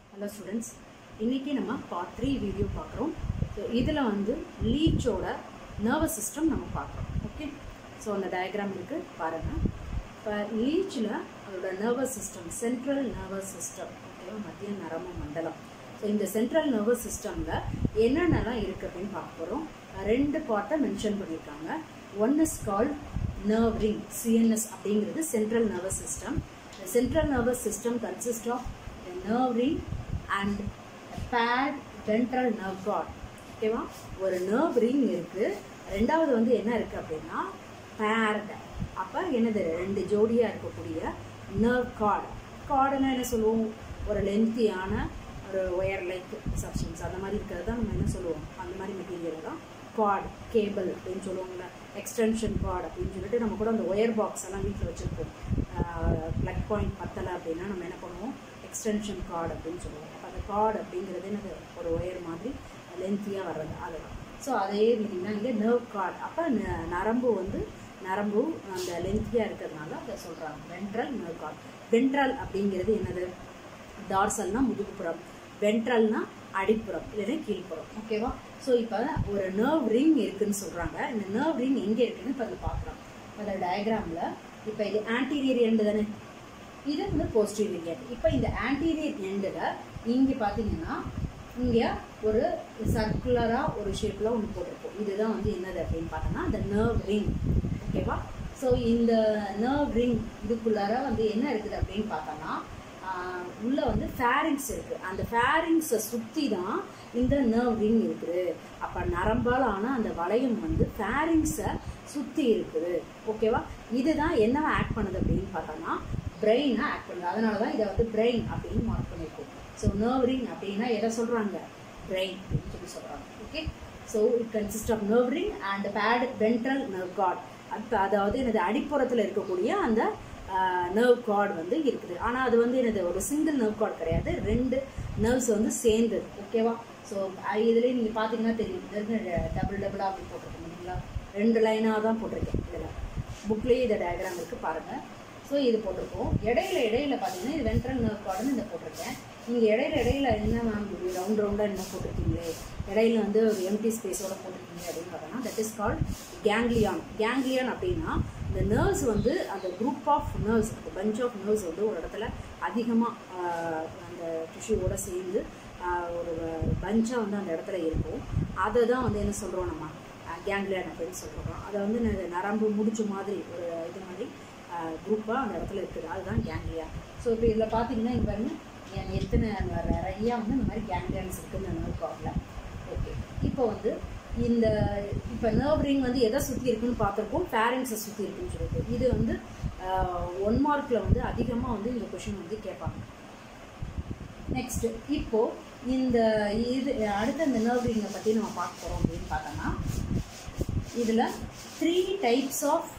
hello students இன்றைக்கி நம்ம part three video பார்க்குறோம் ஸோ இதில் வந்து லீச்சோட நர்வஸ் சிஸ்டம் நம்ம பார்க்குறோம் ஓகே ஸோ அந்த டயக்ராம் இருக்குது பாருங்கள் இப்போ லீச்சில் அதோட nervous system central nervous system ஓகேவா மத்திய நரம்பு மண்டலம் ஸோ இந்த சென்ட்ரல் நர்வஸ் சிஸ்டமில் என்னென்னலாம் இருக்குது அப்படின்னு பார்க்க போகிறோம் ரெண்டு பார்ட்டை மென்ஷன் பண்ணியிருக்காங்க one is called nerve ring CNS அப்படிங்கிறது central nervous system central nervous system consist of nerve ring and paired ventral nerve cord ஓகேவா ஒரு nerve ring இருக்கு ரெண்டாவது வந்து என்ன இருக்கு அப்படின்னா paired அப்ப என்னது ரெண்டு ஜோடியா இருக்கக்கூடிய nerve cord கார்டுனா என்ன சொல்லுவோம் ஒரு லென்த்தியான ஒரு ஒயர் லைக் சப்ஸ்டன்ஸ் அந்த மாதிரி இருக்கிறது தான் நம்ம என்ன சொல்லுவோம் அந்த மாதிரி மெட்டீரியல் தான் கார்டு கேபிள் அப்படின்னு சொல்லுவாங்கள்ல எக்ஸ்டென்ஷன் கார்டு அப்படின்னு சொல்லிட்டு நம்ம கூட அந்த ஒயர் பாக்ஸ் எல்லாம் வீட்டில் வச்சுருப்போம் ப்ளக் பாயிண்ட் பத்தலை அப்படின்னா நம்ம என்ன பண்ணுவோம் எக்ஸ்டென்ஷன் கார்டு அப்படின்னு சொல்லுவோம் அப்போ அந்த கார்டு அப்படிங்கிறது என்னது ஒரு ஒயர் மாதிரி லென்த்தியாக வர்றது அதுதான் ஸோ அதே மீனிங் தான் இங்கே நர்வ் கார்டு அப்போ நரம்பு வந்து நரம்பு அந்த லென்த்தியாக இருக்கிறதுனால அதை சொல்கிறாங்க வென்ட்ரல் நர்வ் கார்டு வென்ட்ரல் அப்படிங்கிறது என்னது டார்சல்னா முதுகுப்புறம் வென்ட்ரல்னா அடிப்புறம் இல்லைன்னா கீழ்ப்புறம் ஓகேவா ஸோ இப்போ ஒரு நர்வ் ரிங் இருக்குன்னு சொல்கிறாங்க இந்த நர்வ் ரிங் எங்கே இருக்குன்னு இப்போ அதை பார்க்குறோம் அந்த டயக்ராமில் இப்போ இது ஆன்டீரியர் எண்டு தானே இது வந்து போஸ்டீரியர் எண்ட் இப்போ இந்த ஆன்டீரியர் எண்டில் இங்கே பார்த்தீங்கன்னா இங்கே ஒரு சர்க்குலராக ஒரு ஷேப்பில் ஒன்று போட்டிருப்போம் இதுதான் வந்து என்னது அப்படின்னு பார்த்தோன்னா இந்த நர்வ் ரிங் ஓகேவா ஸோ இந்த நர்வ் ரிங் இதுக்குள்ளார வந்து என்ன இருக்குது அப்படின்னு பார்த்தோன்னா உள்ள வந்து ஃபேரிங்ஸ் இருக்கு அந்த ஃபேரிங்ஸை சுற்றி தான் இந்த நர்வ் ரிங் இருக்குது அப்போ நரம்பால் ஆன அந்த வளையம் வந்து ஃபேரிங்ஸை சுற்றி இருக்குது ஓகேவா இதுதான் என்னவா ஆக்ட் பண்ணுது அப்படின்னு பார்த்தோம்னா பிரெயினை ஆக்ட் பண்ணுது அதனால தான் இதை வந்து பிரெயின் அப்படின்னு மார்க் பண்ணியிருக்கோம் ஸோ நர்வ் ரிங் அப்படின்னா எதை சொல்கிறாங்க பிரெயின் அப்படின்னு சொல்லி சொல்கிறாங்க okay so it consist of nerve ring and paired ventral nerve cord அது அதாவது எனது அடிப்புறத்தில் இருக்கக்கூடிய அந்த நர்வ் கார்டு வந்து இருக்குது ஆனால் அது வந்து எனது ஒரு சிங்கிள் நர்வ் கார்டு கிடையாது ரெண்டு நர்வ்ஸ் வந்து சேர்ந்தது ஓகேவா ஸோ இதுலேயே நீங்கள் பார்த்தீங்கன்னா தெரியும் டபுள் டபுளாக அப்படி போட்டிருக்கேன் இல்லைங்களா ரெண்டு லைனாக தான் போட்டிருக்கேன் இதில் புக்லேயே இந்த டயக்ராம் இருக்குது பாருங்கள் ஸோ இது போட்டிருக்கோம் இடையில இடையில பார்த்தீங்கன்னா இது வென்ட்ரல் நர்வ் கார்டுன்னு இதை போட்டிருக்கேன் இங்கே இடையில இடையில என்ன மேம் ரவுண்ட் ரவுண்டாக என்ன போட்டிருக்கீங்களே இடையில வந்து ஒரு எம்டி ஸ்பேஸோட போட்டிருக்கீங்க அப்படின்னு பார்த்தோன்னா that is called ganglion ganglion அப்படின்னா இந்த நர்வ்ஸ் வந்து அந்த குரூப் ஆஃப் நர்வ்ஸ் அந்த பஞ்ச் ஆஃப் நர்வ்ஸ் வந்து ஒரு இடத்துல அதிகமாக அந்த டிஷ்யூவோட சேர்ந்து ஒரு பஞ்சாக வந்து அந்த இடத்துல இருக்கும் அதை தான் வந்து என்ன சொல்கிறோம் நம்ம கேங்லியான் அப்படின்னு சொல்கிறோம் அதை வந்து நரம்பு முடிச்ச மாதிரி ஒரு இது மாதிரி குரூப்பாக அந்த இடத்துல இருக்குது அதுதான் கேங்லியா ஸோ இப்போ இதில் பார்த்தீங்கன்னா இங்கே பாருங்க என் எத்தனை நிறையா வந்து இந்த மாதிரி கேங்லியான்ஸ் இருக்குது இந்த நர்வ் கார்டில் ஓகே இப்போ வந்து இந்த இப்போ நர்வ் ரிங் வந்து எதை சுற்றி இருக்குன்னு பார்த்துருக்கோம் ஃபேரங்ஸை சுற்றி இருக்குன்னு சொல்லிட்டு இது வந்து ஒன் மார்க்கில் வந்து அதிகமாக வந்து இந்த கொஷின் வந்து கேட்பாங்க நெக்ஸ்ட் இப்போ இந்த இது அடுத்த இந்த நர்வ் ரிங்கை பற்றி நம்ம பார்க்க போகிறோம் அப்படின்னு பார்த்தோம்னா இதில் three types of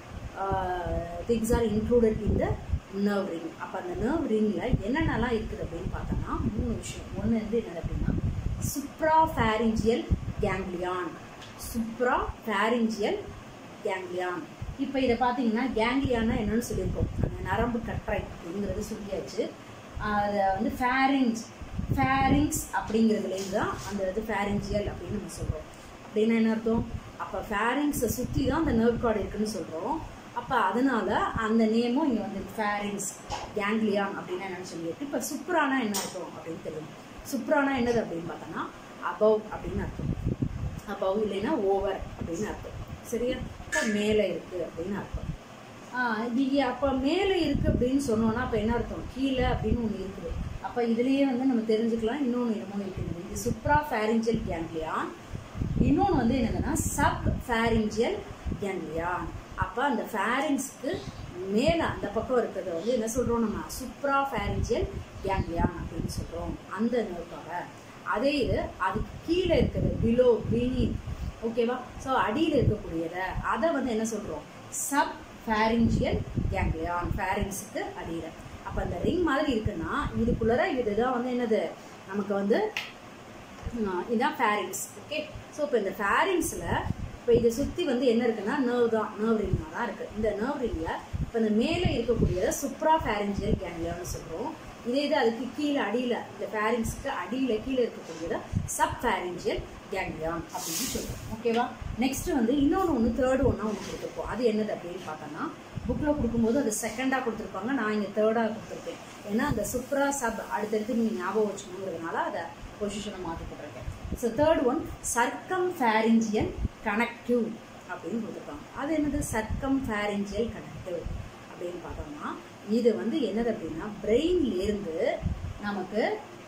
things are included in the nerve ring அப்போ அந்த நர்வ் ரிங்கில் என்னென்னலாம் இருக்குது அப்படின்னு பார்த்தோம்னா மூணு விஷயம் ஒன்று வந்து என்னது அப்படின்னா supra pharyngeal ganglion supra pharyngeal ganglion இப்போ இதை பார்த்தீங்கன்னா கேங்லியானா என்னன்னு சொல்லியிருக்கோம் அந்த நரம்பு கற்றை அப்படிங்கிறது சொல்லியாச்சு அதை வந்து ஃபேரிஞ்ச் ஃபேரிங்ஸ் அப்படிங்கிறதுலேருந்து தான் அந்த இது ஃபேரிஞ்சியல் அப்படின்னு நம்ம சொல்கிறோம் அப்படின்னா என்ன அர்த்தம் அப்போ ஃபேரிங்ஸை சுற்றி தான் அந்த நர்வ் கார்டு இருக்குன்னு சொல்கிறோம் அப்போ அதனால அந்த நேமும் இங்கே வந்து ஃபேரிங்ஸ் கேங்லியான் அப்படின்னு என்னன்னு சொல்லியிருக்கு இப்போ சுப்ரானா என்ன அர்த்தம் அப்படின்னு தெரியும் சுப்ரானா என்னது அப்படின்னு பார்த்தோன்னா அபவ் அப்படின்னு அர்த்தம் அபவ் இல்லைன்னா ஓவர் அப்படின்னு அர்த்தம் சரியா இப்போ மேலே இருக்குது அப்படின்னு அர்த்தம் இது அப்போ மேலே இருக்குது அப்படின்னு சொன்னோன்னா அப்போ என்ன அர்த்தம் கீழே அப்படின்னு ஒன்று இருக்குது அப்போ இதுலேயே வந்து நம்ம தெரிஞ்சுக்கலாம் இன்னொன்று என்னமோ இருக்குது இது சுப்ரா ஃபேரிஞ்சல் கேங்லியான் இன்னொன்று வந்து என்னதுன்னா சப் ஃபேரிஞ்சியல் கேங்லியான் அப்போ அந்த ஃபேரிங்ஸ்க்கு மேலே அந்த பக்கம் இருக்கிறத வந்து என்ன சொல்கிறோம் நம்ம சுப்ரா ஃபேரிஞ்சியல் கேங்லியான் அப்படின்னு சொல்கிறோம் அந்த நோக்காக அதே இது அதுக்கு கீழே இருக்கிறது பிலோ பீனி ஓகேவா ஸோ அடியில் இருக்கக்கூடியதை அதை வந்து என்ன சொல்கிறோம் சப் ஃபேரிஞ்சியல் கேங்லியான் ஃபேரிங்ஸுக்கு அடியில் அப்போ அந்த ரிங் மாதிரி இருக்குன்னா இதுக்குள்ளே இதுதான் வந்து என்னது நமக்கு வந்து இதுதான் ஃபேரிங்ஸ் ஓகே ஸோ இப்போ இந்த ஃபேரிங்ஸில் இப்போ இதை சுற்றி வந்து என்ன இருக்குன்னா நர்வ் தான் நர்வ் ரிங்காக தான் இருக்குது இந்த நர்வ் ரிங்கில் இப்போ இந்த மேலே இருக்கக்கூடியதை சுப்ரா ஃபேரிஞ்சியல் கேங்லியான்னு சொல்கிறோம் இதே இது அதுக்கு கீழே அடியில் இந்த ஃபேரிங்ஸ்க்கு அடியில் கீழே இருக்கக்கூடியது சப் ஃபேரிஞ்சியல் கேங்லியான் அப்படின்னு சொல்லுவோம் ஓகேவா நெக்ஸ்ட் வந்து இன்னொன்று ஒன்று தேர்டு ஒன்றா ஒன்று கொடுத்துருப்போம் அது என்னது அப்படின்னு பார்த்தோன்னா புக்கில் கொடுக்கும்போது அது செகண்டாக கொடுத்துருப்பாங்க நான் இங்கே தேர்டாக கொடுத்துருக்கேன் ஏன்னா அந்த சுப்ரா சப் அடுத்தடுத்து நீங்கள் ஞாபகம் வச்சுக்கணுங்கிறதுனால அதை பொசிஷனை மாற்றி போட்டிருக்கேன் so third one circum pharyngeal connective அப்படின்னு கொடுத்துருக்காங்க அது என்னது சர்க்கம் ஃபேரிஞ்சியல் கனெக்டிவ் அப்படின்னு பார்த்தோம்னா இது வந்து என்னது அப்படின்னா பிரெயின்லேருந்து நமக்கு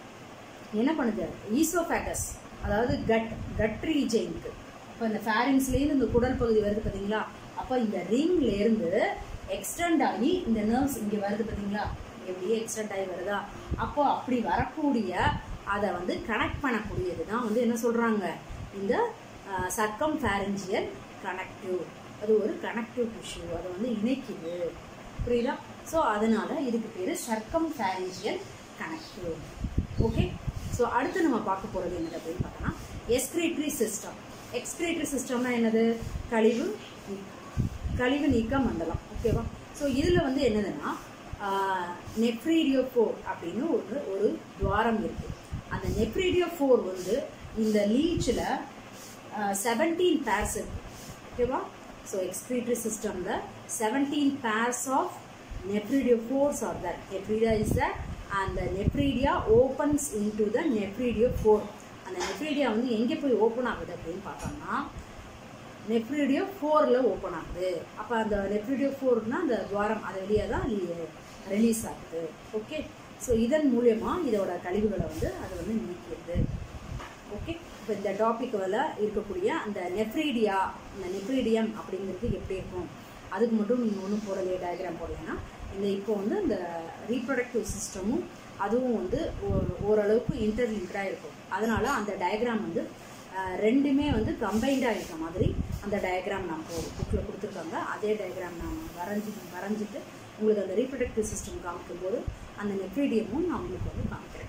என்ன பண்ணுது ஈசோஃபேகஸ் அதாவது கட் கட் ரீஜனுக்கு இப்போ இந்த ஃபேரிங்ஸ்லேருந்து இந்த குடல் பகுதி வருது பார்த்தீங்களா அப்போ இந்த ரிங்லேருந்து எக்ஸ்டெண்ட் ஆகி இந்த நர்வ்ஸ் இங்கே வருது பார்த்தீங்களா எப்படியே எக்ஸ்டெண்ட் ஆகி வருதா அப்போ அப்படி வரக்கூடிய அதை வந்து கனெக்ட் பண்ணக்கூடியது தான் வந்து என்ன சொல்கிறாங்க இந்த சர்க்கம் ஃபேரஞ்சியல் கனெக்டிவ் அது ஒரு கனெக்டிவ் டிஷ்யூ அதை வந்து இணைக்குது புரியுதா ஸோ அதனால இதுக்கு பேர் circum pharyngeal connective okay so அடுத்து நம்ம பார்க்க போகிறது என்னது அப்படின்னு பார்த்தோன்னா எக்ஸ்கிரேட்டரி சிஸ்டம் எக்ஸ்கிரேட்டரி சிஸ்டம்னா என்னது கழிவு கழிவு நீக்க மண்டலம் ஓகேவா ஸோ இதில் வந்து என்னதுன்னா நெப்ரீடியோ ஃபோர் அப்படின்னு ஒரு ஒரு துவாரம் இருக்குது அந்த நெப்ரீடியோ ஃபோர் வந்து இந்த லீச்சில் செவன்டீன் பேர்ஸ் இருக்கு ஓகேவா ஸோ எக்ஸ்கிரேட்டரி சிஸ்டமில் seventeen pairs of nephridiopores are that nephridia is the அந்த nephridia opens into the nephridiopore அந்த நெப்ரீடியா வந்து எங்கே போய் ஓப்பன் ஆகுது அப்படின்னு பார்த்தோம்னா நெப்ரீடியோ ஃபோரில் ஓப்பன் ஆகுது அப்போ அந்த நெப்ரீடியோ ஃபோர்னா அந்த துவாரம் அது வெளியே தான் ரிலீஸ் ஆகுது ஓகே ஸோ இதன் மூலியமாக இதோட கழிவுகளை வந்து அது வந்து நீக்கிடுது ஓகே இப்போ இந்த டாப்பிக்கில் இருக்கக்கூடிய அந்த நெஃப்ரீடியா இந்த நெஃப்ரீடியம் அப்படிங்கிறது எப்படி இருக்கும் அதுக்கு மட்டும் நீங்கள் ஒன்றும் போடலையே டயக்ராம் போடலைன்னா இந்த இப்போ வந்து இந்த ரீப்ரொடக்டிவ் சிஸ்டமும் அதுவும் வந்து ஓ- ஓரளவுக்கு இன்டர்லிங்க்டாக இருக்கும் அதனால அந்த டயக்ராம் வந்து அஹ், ரெண்டுமே வந்து கம்பைண்டாக இருக்க மாதிரி அந்த டயக்ராம் நான் புக்கில் கொடுத்துருக்காங்க அதே டயக்ராம் நான் வரைஞ்சி வரைஞ்சிட்டு உங்களுக்கு அந்த ரீப்ரொடக்டிவ் சிஸ்டம் காமிக்கும்போது அந்த நெஃப்ரீடியமும் நான் உங்களுக்கு வந்து காமிக்கிறேன்